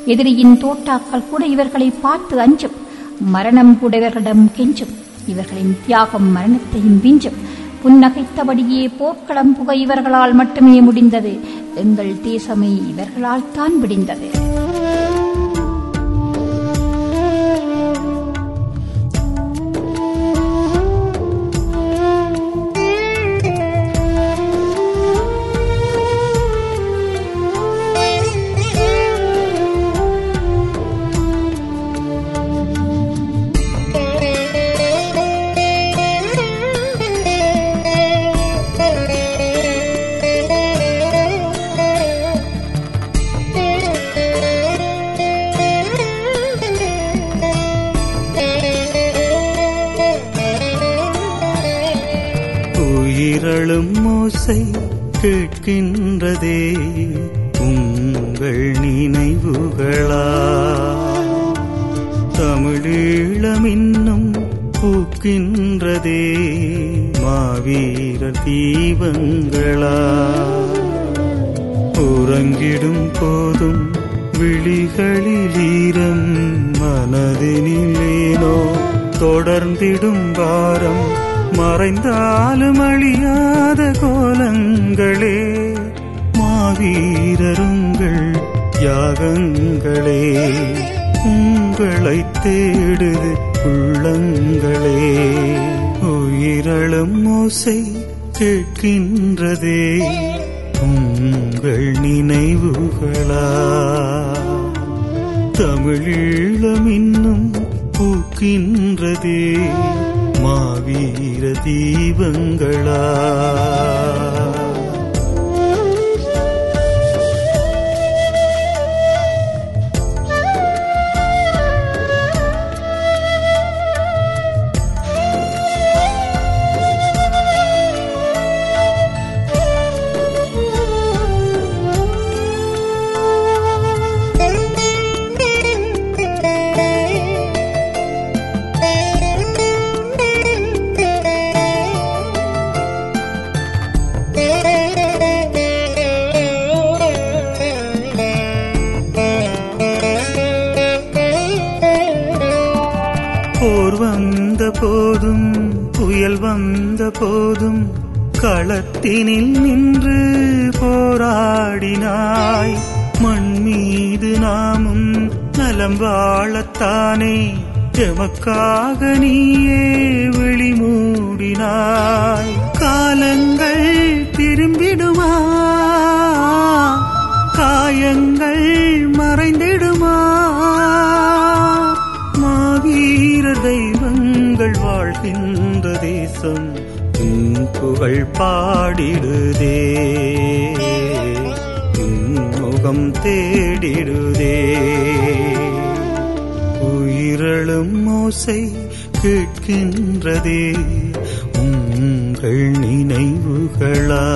எதிரியின் தோட்டாக்கள் கூட இவர்களை பார்த்து அஞ்சும் மரணம் கூட இவர்களிடம் கெஞ்சும் இவர்களின் தியாகம் மரணத்தையும் விஞ்சும் புன்னகைத்தபடியே போர்க்களம் புக இவர்களால் மட்டுமே முடிந்தது எங்கள் தேசமே இவர்களால் தான் விடிந்தது உயிரழும் மோசை கேட்கின்றதே உங்கள் நினைவுகளா தமிழீழம் இன்னும் பூக்கின்றதே மாவீரர் தீபங்களா உறங்கிடும் போதும் விழிகளில் ஈரம் மனதினிலேனோ தொடர்ந்திடும் வாரம் மறைந்தாலும் அழியாத கோலங்களே மாவீரருங்கள் யாகங்களே உங்களை தேடுது உள்ளங்களே உயிரளும் மோசை கேட்கின்றதே உங்கள் நினைவுகளா தமிழீழம் இன்னும் பூக்கின்றதே மாவீர தீபங்களா போர் வந்த போதும் புயல் வந்த போதும் களத்தினில் நின்று போராடினாய் மண் மீது நாமும் நலம் வாழத்தானே எமக்காக நீயே விழிமூடினாய் காலங்கள் திரும்பிடுமா காயங்கள் மறைந்திடுமா மாவீர தெய்வங்கள் வாழ்கின்ற தேசம் உன் புகழ் பாடிடுதே உன் முகம் தேடிடுதே உயிரளும் மோசை கேட்கின்றதே உங்கள் நினைவுகளா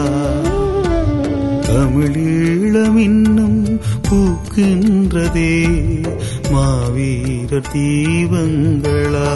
தமிழீழம் இன்னும் பூக்கின்றதே மாவீரர் தீபங்களா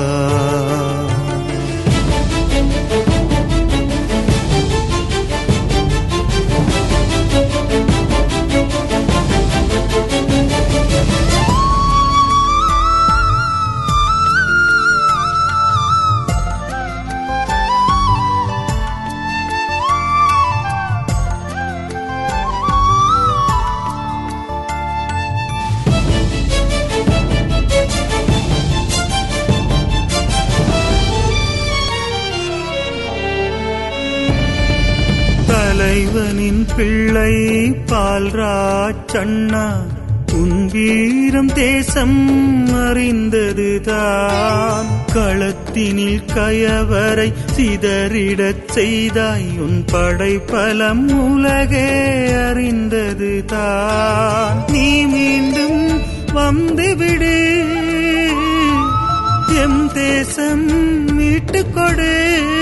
தலைவனின் பிள்ளை பால்ராச்சண்ணா உன் வீரம் தேசம் அறிந்ததுதான் களத்தினில் கயவரை சிதறிடச் செய்தாய் உன் படைப்பலம் உலகே அறிந்ததுதான் நீ மீண்டும் வந்துவிடு எம் தேசம் மீட்டுக் கொடு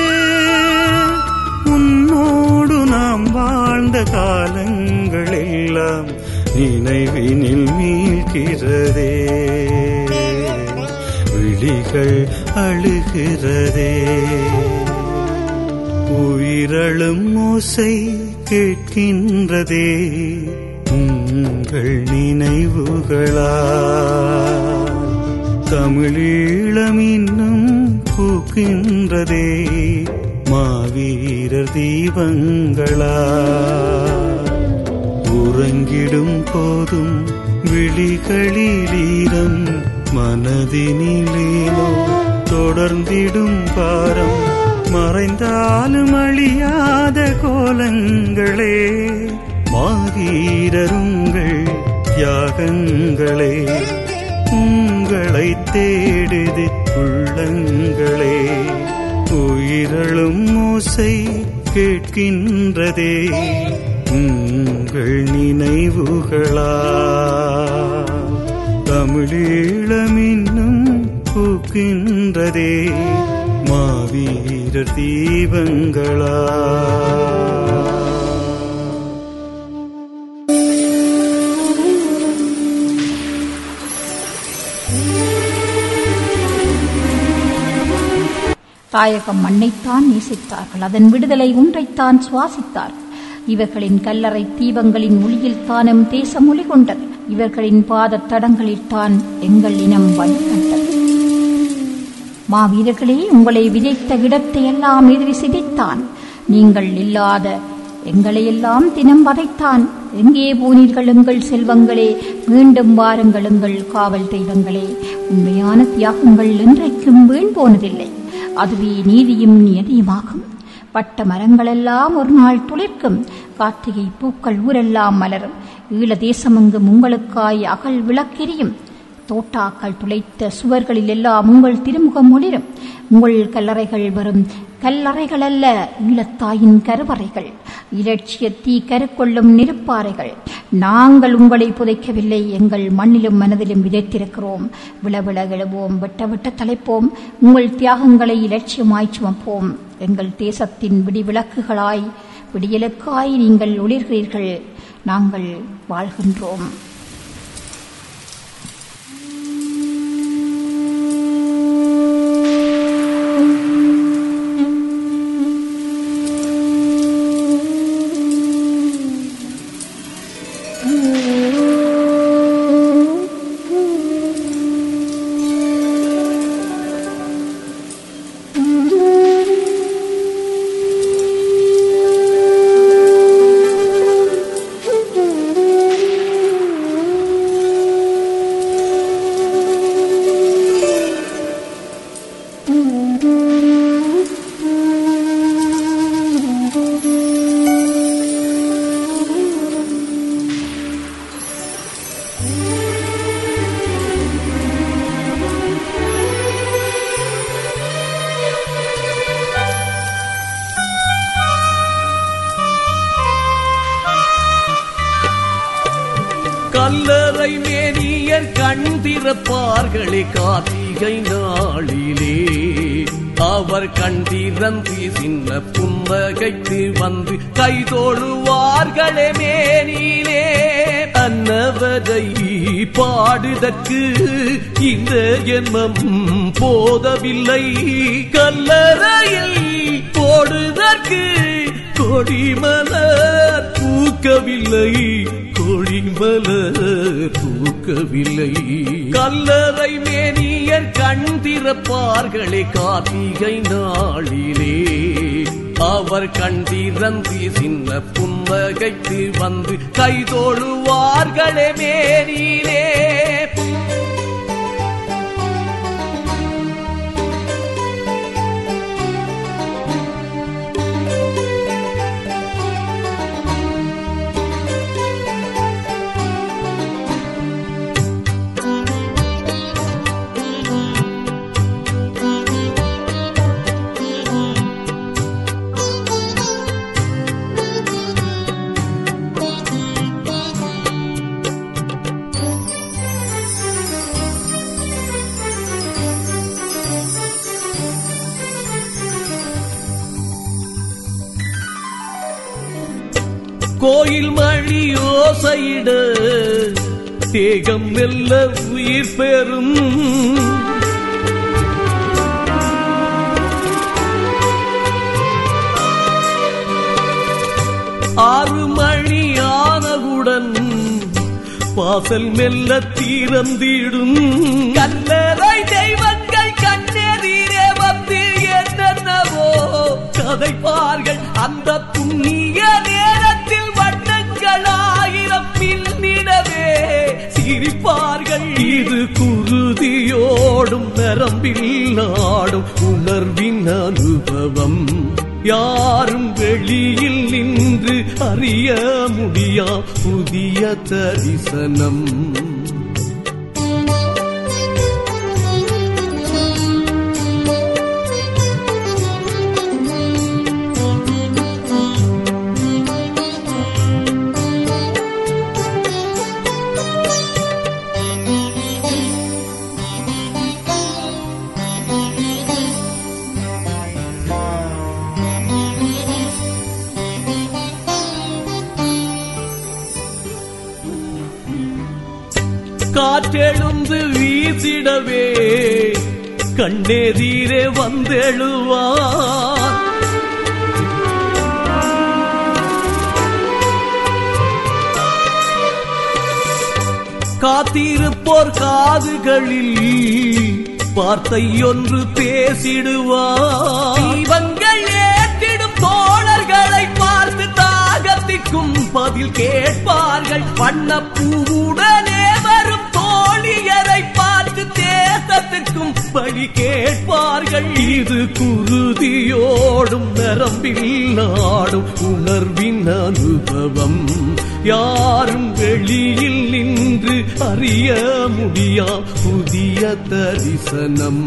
உன்னோடு நாம் வாழ்ந்த காலங்கள் எல்லாம் நினைவினில் மீள்கிறதே விழிகள் அழுகிறதே உயிரழும் ஓசை கேட்கின்றதே உங்கள் உங்கள் நினைவுகளா தமிழீழம் இன்னும் பூக்கின்றதே மாவீரர் தீபங்களா உறங்கிடும் போதும் விழிகளிலீரம் மனதினிலேனோ தொடர்ந்திடும் பாரம் மறைந்தாலும் அழியாத கோலங்களே மாவீரருங்கள் தியாகங்களே உங்களை தேடுது உள்ளங்களே உயிரளும் ஓசை கேட்கின்றதே உங்கள் நினைவுகளா தமிழீழம் இன்னும் பூக்கின்றதே மாவீரர் தீபங்களா தாயகம் மண்ணைத்தான் நேசித்தார்கள் அதன் விடுதலை ஒன்றைத்தான் சுவாசித்தார்கள் இவர்களின் கல்லறை தீபங்களின் ஒளியில் தானும் தேசம் ஒளி கொண்டது இவர்களின் பாத தடங்களில் தான் எங்கள் இனம் வழிகண்டது மாவீரர்களே உங்களை விதைத்த இடத்தை எல்லாம் எதிரி சிதைத்தான் நீங்கள் இல்லாத எங்களையெல்லாம் தினம் வதைத்தான் எங்கே போனீர்கள் எங்கள் செல்வங்களே மீண்டும் வாருங்கள் எங்கள் காவல் தெய்வங்களே உண்மையான தியாகங்கள் என்றைக்கும் வீண் போனதில்லை அதுவே நீதியும் நியதியுமாகும் பட்ட மரங்களெல்லாம் ஒரு நாள் துளிர்க்கும் கார்த்திகை பூக்கள் ஊரெல்லாம் மலரும் ஈழ தேசமெங்கும் உங்களுக்காய் அகல் விளக்கெரியும் தோட்டாக்கள் துளைத்த சுவர்களில் எல்லாம் உங்கள் திருமுகம் ஒளிரும் உங்கள் கல்லறைகள் வரும் கல்லறைகள் அல்ல ஈழத்தாயின் கருவறைகள் இலட்சிய தீ கருக்கொள்ளும் நெருப்பாறைகள் நாங்கள் உங்களை புதைக்கவில்லை எங்கள் மண்ணிலும் மனதிலும் விதைத்திருக்கிறோம் விளவிள எழுவோம் விட்ட விட்ட தலைப்போம் உங்கள் தியாகங்களை இலட்சியமாய் சுமப்போம் எங்கள் தேசத்தின் விடிவிளக்குகளாய் விடியலுக்காய் நீங்கள் ஒளிர்கிறீர்கள் நாங்கள் வாழ்கின்றோம் கல்லறை மேனியர் கண் திறப்பார்களே கார்த்திகை நாளிலே அவர் கண் திறந்து சின்ன புன்னகைத்து வந்து கைதோழுவார்களே மேனிலே அன்னவரை பாடுதற்கு இந்த ஜென்மம் போதவில்லை கல்லறையில் போடுதற்கு கொடிமலர் பூக்கவில்லை கொடிமலர் பூக்கவில்லை கல்லறை மேனியர் கண் திறப்பார்களே கார்த்திகை நாளிலே அவர் கண் திறந்து சின்ன புன்னகைத்து வந்து கைதோழுவார்களே மேனிலே கோயில் மணி ஓசையிட தேகம் மெல்ல உயிர் பெறும் ஆறு மணி ஆனவுடன் வாசல் மெல்ல தீரந்திடும் கல்லறை தெய்வங்கள் கண்ணெதிரே வந்து என்னென்னவோ கதைப்பார்கள் அந்த புண்ணிய நேரத்தில் வண்ணங்கள் ஆயிரம் பின்னிடவே சிரிப்பார்கள் இது குருதியோடும் நரம்பில் நாடும் உணர்வின் அனுபவம் யாரும் வெளியில் நின்று அறிய முடியா புதிய தரிசனம் காற்றெழுந்து வீசிடவே கண்ணெதிரே வந்தெழுவார் காத்திருப்போர் காதுகளில் வார்த்தை ஒன்று பேசிடுவார் தீபங்கள் ஏற்றிடும் தோழர்களை பார்த்து தாகத்திற்கும் பதில் கேட்பார்கள் வண்ணப்பூவுடனே வரும் தோழியரை பார்த்து தேசத்திற்கும் பழி கேட்பார்கள் இது குருதியோடும் நரம்பில் நாடும் உணர்வின் அனுபவம் யாரும் வெளியில் நின்று அறிய முடியா புதிய தரிசனம்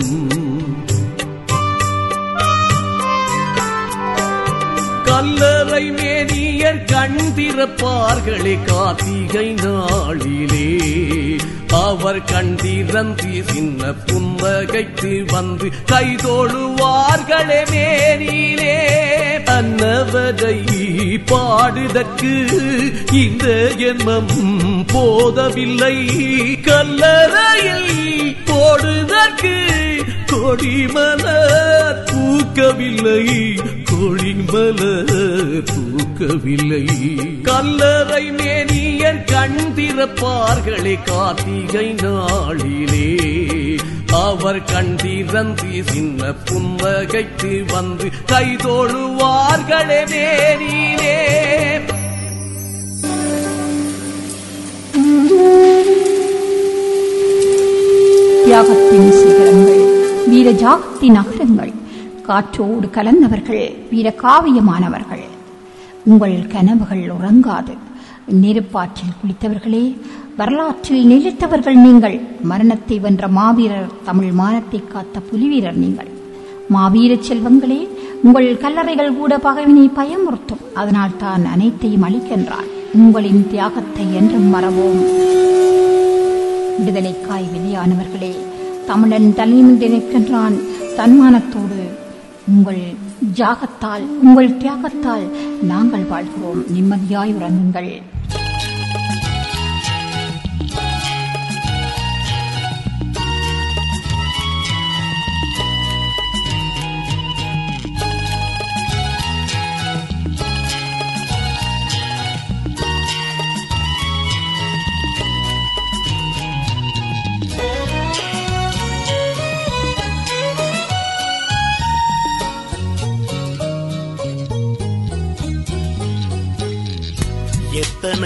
கல்லறை மேனியர் கண் திறப்பார்களே கார்த்திகை நாளிலே அவர் கண்டிரந்தி சின்ன புன்னகைத்து வந்து கைதோழுவார்களே மேனிலே அன்னவரை பாடுதற்கு இந்த ஜென்மம் போதவில்லை கல்லறையில் போடுதற்கு கொடிமலர் பூக்கவில்லை கொடிமலர் பூக்கவில்லை கல்லறை மேனியர் கண் திறப்பார்களே கார்த்திகை நாளிலே அவர் கண்டிரந்தி சின்ன புன்னகைத்து வந்து கைதோழுவார்களே மேனிலே தியாகத்தின் சிகரங்கள் வீர ஜாகத்தின் அகரங்கள் காற்றோடு கலந்தவர்கள் வீர காவியமானவர்கள் உங்கள் கனவுகள் உறங்காது நெருப்பாற்றில் குளித்தவர்களே வரலாற்றில் நிலைத்தவர்கள் நீங்கள் மரணத்தை வென்ற மாவீரர் தமிழ் மானத்தை காத்த புலிவீரர் நீங்கள் மாவீர செல்வங்களே உங்கள் கல்லறைகள் கூட பகைவினை பயமுறுத்தும் அதனால் தான் அனைத்தையும் அளிக்கின்றான் உங்களின் தியாகத்தை என்றும் மறவோம் விடுதலைக்காய் வெளியானவர்களே தமிழன் தலைநிமிர்ந்து நிற்கின்றான் தன்மானத்தோடு உங்கள் ஜாகத்தால் உங்கள் தியாகத்தால் நாங்கள் வாழ்கிறோம் நிம்மதியாய் உறங்குங்கள் எத்தனை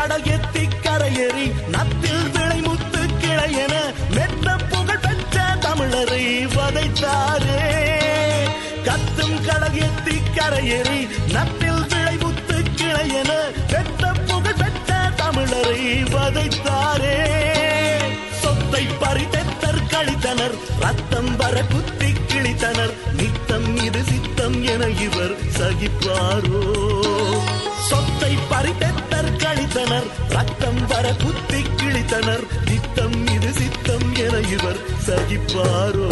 கடல் எத்தி கரையேறி நத்தில் விளை முத்து கிளையென மெத்த புகழ் பெற்ற தமிழரை வதைத்தாரே கத்தும் கடல் எத்தி கரையேறி நத்தில் விளை முத்து கிளையென மெத்த புகழ் பெற்ற தமிழரை வதைத்தாரே சொத்தை பறித்தெத்தர் கழித்தனர் ரத்தம் வர குத்தி கிழித்தனர் நித்தம் இது சித்தம் என இவர் சகிப்பாரோ சொத்தை பறித்தெத்தர் கழித்தனர் ரத்தம் வர குத்தி கிழித்தனர் நித்தம் இது சித்தம் என இவர் சகிப்பாரோ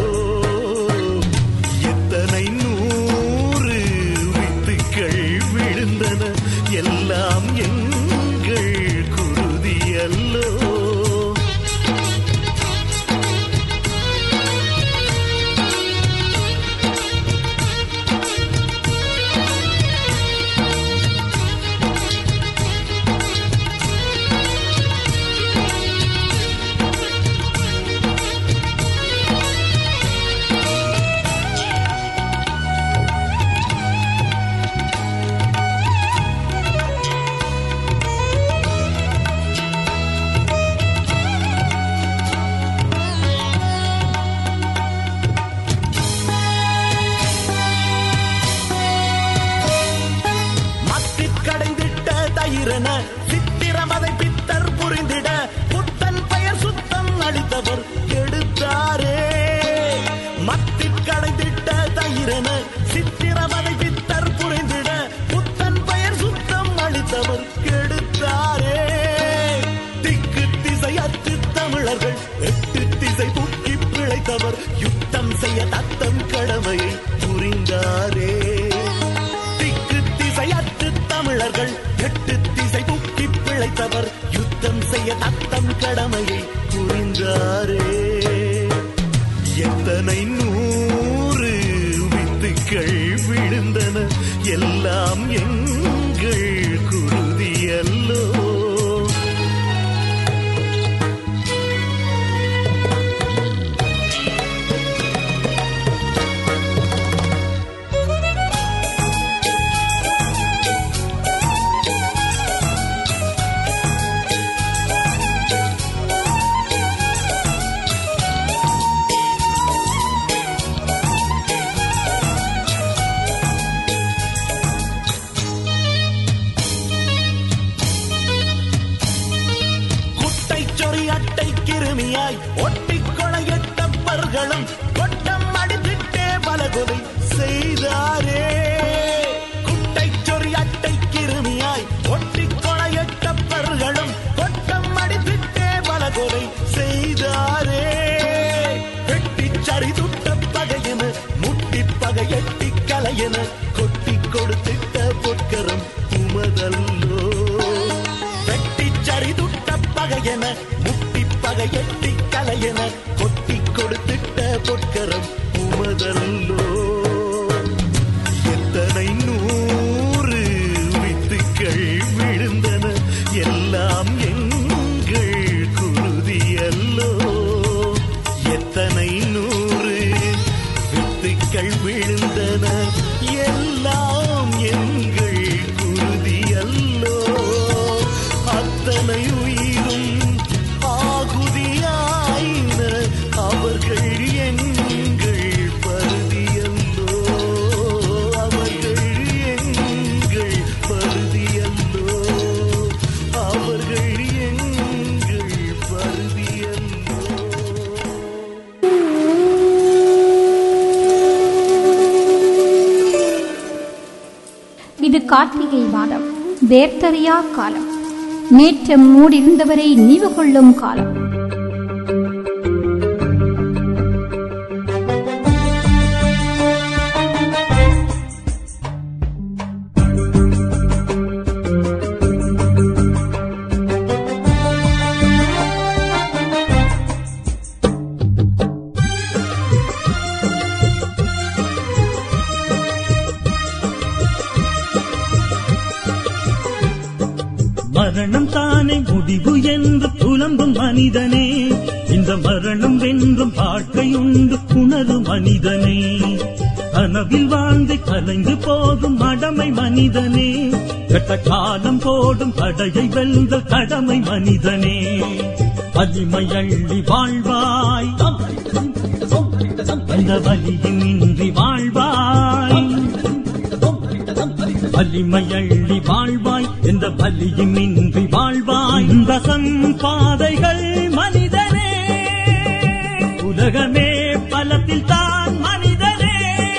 எத்தனை நூறு வித்துக்கள் விழுந்தன எல்லாம் எங்கள் குருதி அல்லோ மத்திக் கடைந்திட்ட தயிரென சித்திரமதை பித்தர் புரிந்திட புத்தன் பெயர் சுத்தம் அளித்தவர் கெடுத்தாரே மத்திக் கடைந்திட்ட தயிரென சித்திரமதை பித்தர் புரிந்திட புத்தன் பெயர் சுத்தம் அளித்தவர் கெடுத்தாரே திக்கு திசையற்று தமிழர்கள் எட்டு திசை புக்கி பிழைத்தவர் யுத்தம் செய்ய தத்தம் கடமையை புரிந்தாரே திக்கு திசையற்று தமிழர்கள் எட்டு திசை புக்கி பிழைத்தவர் யுத்தம் செய்ய தத்தம் கடமையை புரிந்தாரே எத்தனை நூறு வித்துக்கள் விழுந்தன எல்லாம் எங்கள் குருதி அல்லோ குட்டை சொறி அட்டை கிருமியாய் ஒட்டிக் கொலையட்டப்பர்களும் கொட்டம் அடித்திட்டே பலகொலை செய்தாரே குட்டை சொறி அட்டை கிருமியாய் ஒட்டிக் கொலையட்டப்பர்களும் கொட்டம் அடித்திட்டே பலகொலை செய்தாரே வெட்டிச் சரி துட்ட பகையென முட்டி பகையட்டி கலையென கொட்டி கொடுத்திட்ட பொற்கரம் உமதல்லோ வெட்டிச் சரிதுட்ட பகையென முட்டி பகையட்டி கலையென கொட்டி கொடுத்திட்ட பொற்கரம் உமதல்லோ எத்தனை நூறு வித்துக்கள் விழுந்தன எல்லாம் எங்கள் குருதி அல்லோ எத்தனை நூறு வித்துக்கள் விழுந்தன எல்லாம் எங்கள் குருதி அல்லோ அத்தனை உயிரும் ஆகுதியாயின அவர்கள் எங்கள் பருதியல்லோ அவர்கள் எங்கள் பருதியல்லோ அவர்கள் எங்கள் பருதியல்லோ இது கார்த்திகை மாதம் வேர்த்தறியா காலம் நேற்றம் மூடியிருந்தவரை நினைவு கொள்ளும் காலம் மரணம் தானே முடிவு என்று புலம்பும் மனிதனே இந்த மரணம் வென்றும் வாழ்க்கையுண்டு உணரு மனிதனே கனவில் வாழ்ந்து கலைந்து போகும் மடமை மனிதனே கெட்ட காலம் போடும் தடையை வெல்ந்த கடமை மனிதனே வலிமை அள்ளி வாழ்வாய் அந்த வலியும் இன்றி வாழ்வாய் வலிமை அள்ளி வாழ்வாய் எந்த வலியும் இன்றி வாழ்வாய் இந்த பாதைகள் மனிதனே உலகமே பலத்தில் தான் மனிதனே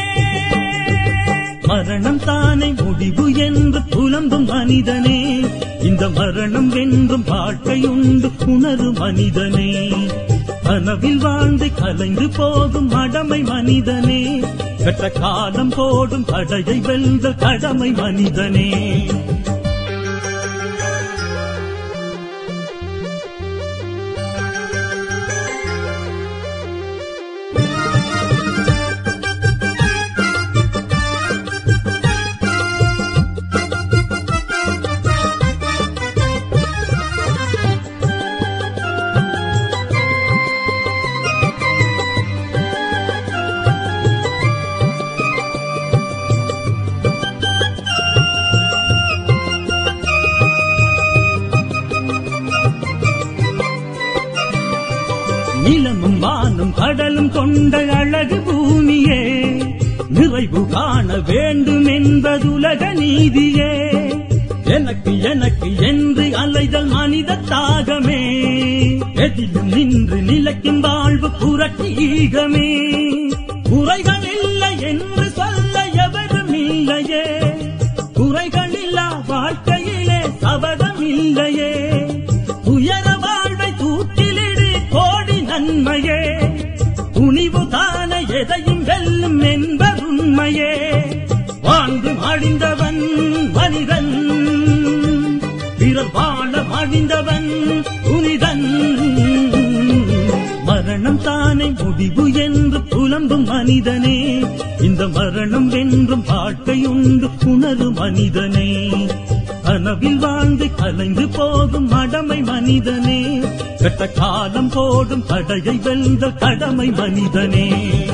மரணம் தானே முடிவு என்று புலம்பும் மனிதனே இந்த மரணம் வென்றும் வாழ்க்கையுண்டு உணரு மனிதனே கனவில் வாழ்ந்து கலைந்து போகும் மடமை மனிதனே கெட்ட காலம் போடும் தடையை வெல்ந்த கடமை மனிதனே நிலமும் வானும் கடலும் கொண்ட அழகு பூமியே நிறைவு காண வேண்டும் என்பதுலக நீதியே எனக்கு எனக்கு என்று அலைதல் மனித தாகமே எதிலும் நின்று நிலைக்கும் வாழ்வு புரட்சி ஈகமே குறைகள் இல்லை என்று சொல்ல எவரும் இல்லையே குறைகள் இல்லா வாழ்க்கையிலே சபதம் இல்லையே உயர வாழ்வை தூக்கிலிடு கோடி நன்மையே துணிவு தான எதையும் வெல்லும் என்பதுண்மையே வாழ்ந்து மடிந்தவன் மனிதன் பிறர் வாழ மடிந்தவன் புனிதன் மரணம் தானே முடிவு என்று புலம்பும் மனிதனே இந்த மரணம் வென்றும் வாழ்க்கையுண்டு உணரு மனிதனே கனவில் வாழ்ந்து கலைந்து போகும் மடமை மனிதனே கெட்ட காலம் போடும் தடையை வெல்ந்த கடமை மனிதனே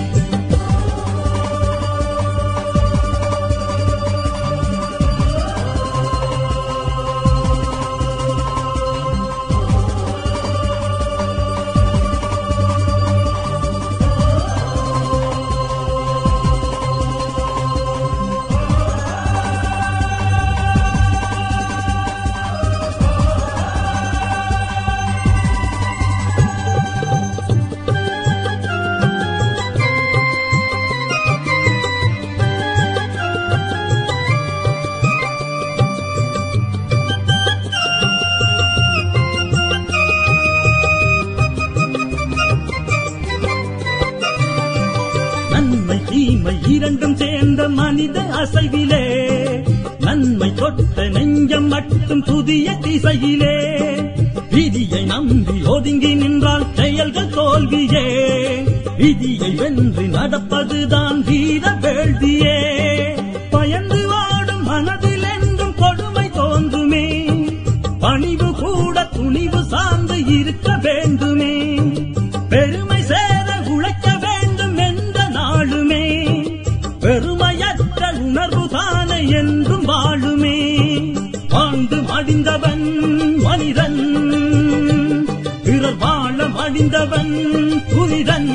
நன்மை தீமை இரண்டும் சேர்ந்த மனித அசைவிலே நன்மை தொட்ட நெஞ்சம் மட்டும் புதிய திசையிலே விதியை நம்பி ஒதுங்கி நின்றால் செயல்கள் தோல்வியே விதியை வென்று நடப்பதுதான் வீர வேள்வியே பயந்து வாடும் மனதில் என்றும் கொடுமை தோன்றுமே பணிவு கூட துணிவு சார்ந்து இருக்க வேண்டுமே பெருமை சேர உழைக்க வேண்டும் என்ற நாளுமே பெருமையற்ற உணர்வு தானே என்றும் வாழுமே வாழ்ந்து மடிந்தவன் மனிதன் பிறர் வாழ மடிந்தவன் புனிதன்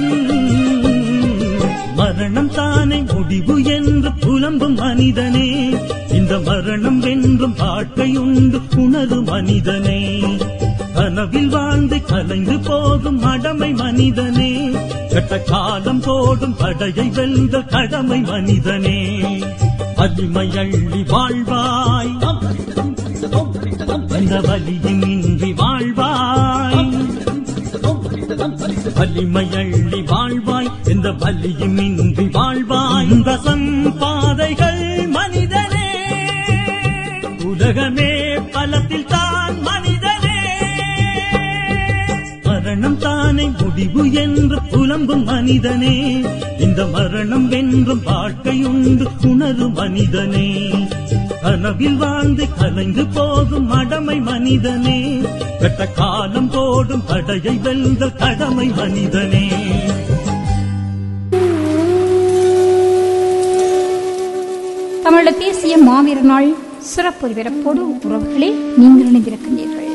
மரணம் தானே முடிவு என்று புலம்பும் மனிதனே இந்த மரணம் வென்றும் வாழ்க்கையுண்டு உணரு மனிதனே கனவில் வாழ்ந்து கலைந்து போகும் மடமை மனிதனே கெட்ட காலம் போடும் தடையை வெல்ந்த கடமை மனிதனே வலிமை அள்ளி வாழ்வாய் அந்த வலியும் இன்றி வாழ்வாய் வலிமை அள்ளி வாழ்வாய் இந்த வலியும் இன்றி வாழ்வாய் இந்த பாதைகள் மனிதனே உலகமே பலத்தில் தான் மனிதனே மரணம் தானே முடிவு என்று புலம்பும் மனிதனே இந்த மரணம் வென்றும் வாழ்க்கையுண்டு உணரு மனிதனே கனவில் வாழ்ந்து கலைந்து போகும் மடமை மனிதனே கெட்ட காலம் போடும் தடையை வெல்ந்த கடமை மனிதனே தமிழ தேசிய மாவீர நாள் சிறப்பு ஒலிபரப்போடு உறவுகளே நீங்கள் இணைந்திருக்கின்றீர்கள்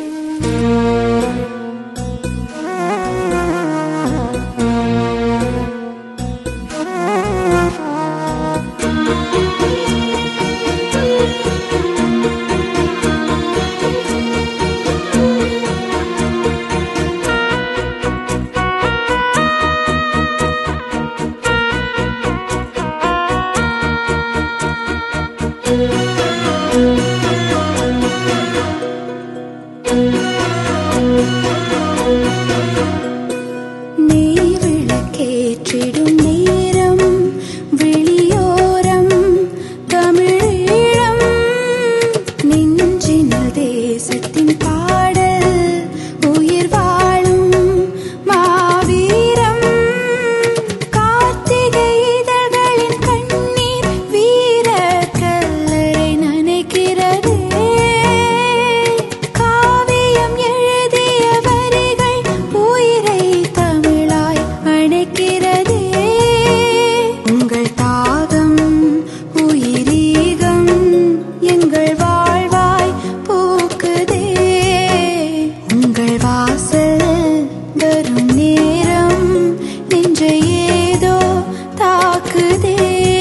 நெய் விளக்கேற்றிடும் நேரம் வெளியோரம் தமிழீழம் நெஞ்சினல் தேசத்தின் பாடல் உயிர் வாழும் மாவீரம் கார்த்திகை இதழ்களின் கண்ணீர் வீர கல்லறை நனைக்கிறதே காவியம் எழுதிய வரிகள் உயிரை தமிழாய் அணைக்கிறதே உங்கள் தாகம் உயிரீகம் எங்கள் வாழ்வாய் பூக்குதே உங்கள் வாசல் வரும் நேரம் நெஞ்சை ஏதோ தாக்குதே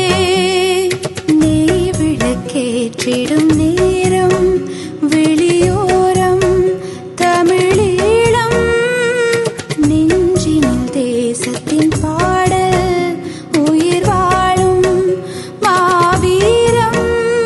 நெய் விளக்கேற்றிடும் நேரம் வெளியோரம் தமிழீழம் நெஞ்சினில் தேசத்தின் பாடல் உயிர் வாழும் மாவீரம்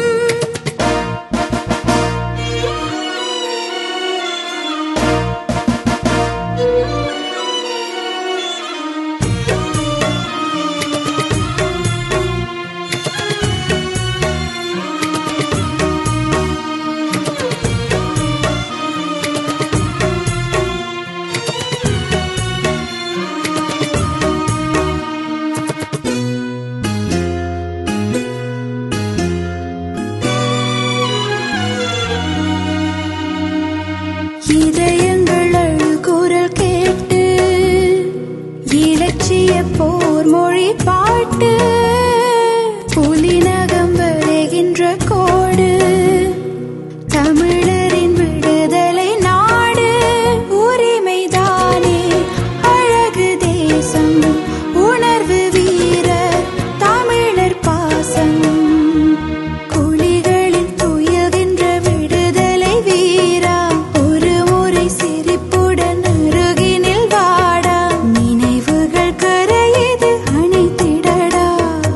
இதயங்கள் அழுகுரல் கேட்டு இலட்சிய போர் மொழி பாட்டு புலிநகம் வரைகின்ற கோடு தமிழரின் விடுதலை நாடு உரிமைதானே அழகு தேசம் உணர்வு வீர தமிழர் பாசம் குழிகளில் துயல்கின்ற விடுதலை வீரா ஒரு முறை சிரிப்புடன் அருகினில் வாடா நினைவுகள் கரையது அணைத்திடடா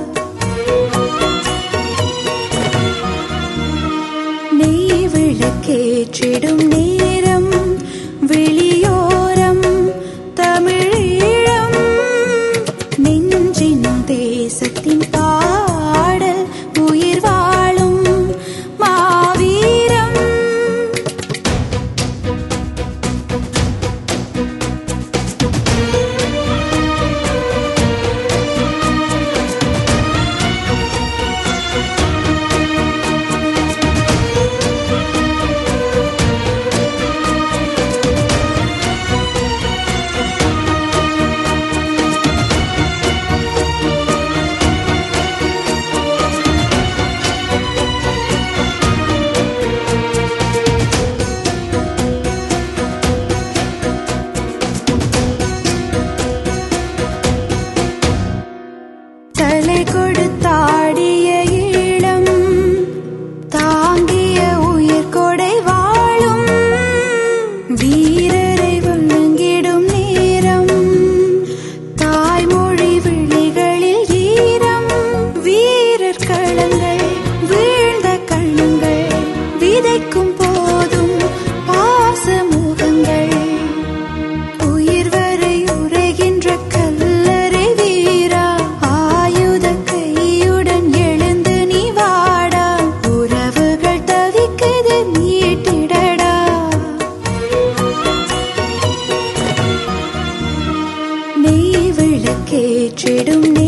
நெய் விளக்கேற்றிடும் நேரம் வெளியோரம் தமிழீழம் நெஞ்சின் தேசத்தின் பாடல் உயிர் வாழும் மாவீரம் தலை கொடுத்தாடிய ஈழம் தாங்கிய உயிர் கொடை வாழும் வீரரை வணங்கிடும் நேரம் தாய்மொழி விழிகளில் ஈரம் வீரர் களங்கள் வீழ்ந்த கண்ணங்கள் விதைக்கும் போதும் பாசமுகங்கள் உயிர் வரை உரைகின்ற கல்லறை வீரா ஆயுத கையுடன் எழுந்து நீ வாடா உறவுகள் தவிக்குது மீட்டிடடா நெய் விளக்கேற்றிடும்